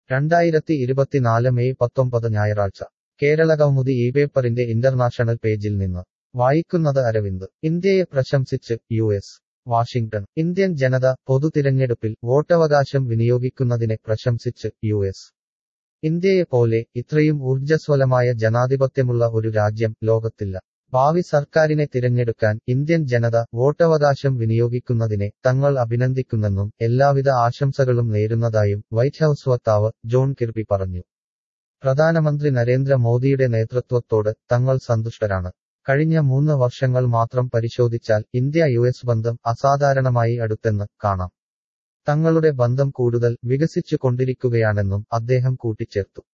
രണ്ടായിരത്തി ഇരുപത്തിനാല് മെയ് പത്തൊമ്പത് ഞായറാഴ്ച കേരളകൗമുദി ഈ പേപ്പറിന്റെ ഇന്റർനാഷണൽ പേജിൽ നിന്ന് വായിക്കുന്നത് അരവിന്ദ് ഇന്ത്യയെ പ്രശംസിച്ച് യു എസ് വാഷിംഗ്ടൺ ഇന്ത്യൻ ജനത പൊതുതിരഞ്ഞെടുപ്പിൽ വോട്ടവകാശം വിനിയോഗിക്കുന്നതിനെ പ്രശംസിച്ച് യു എസ് ഇന്ത്യയെപ്പോലെ ഇത്രയും ഊർജ്ജസ്വലമായ ജനാധിപത്യമുള്ള ഒരു രാജ്യം ലോകത്തില്ല ഭാവി സർക്കാരിനെ തിരഞ്ഞെടുക്കാൻ ഇന്ത്യൻ ജനത വോട്ടവകാശം വിനിയോഗിക്കുന്നതിനെ തങ്ങൾ അഭിനന്ദിക്കുന്നെന്നും എല്ലാവിധ ആശംസകളും നേരുന്നതായും വൈറ്റ് ഹൌസ് വക്താവ് ജോൺ കിർബി പറഞ്ഞു പ്രധാനമന്ത്രി നരേന്ദ്ര മോദിയുടെ നേതൃത്വത്തോട് തങ്ങൾ സന്തുഷ്ടരാണ് കഴിഞ്ഞ മൂന്ന് വർഷങ്ങൾ മാത്രം പരിശോധിച്ചാൽ ഇന്ത്യ യു എസ് ബന്ധം അസാധാരണമായി അടുത്തെന്ന് കാണാം തങ്ങളുടെ ബന്ധം കൂടുതൽ വികസിച്ചു കൊണ്ടിരിക്കുകയാണെന്നും അദ്ദേഹം കൂട്ടിച്ചേർത്തു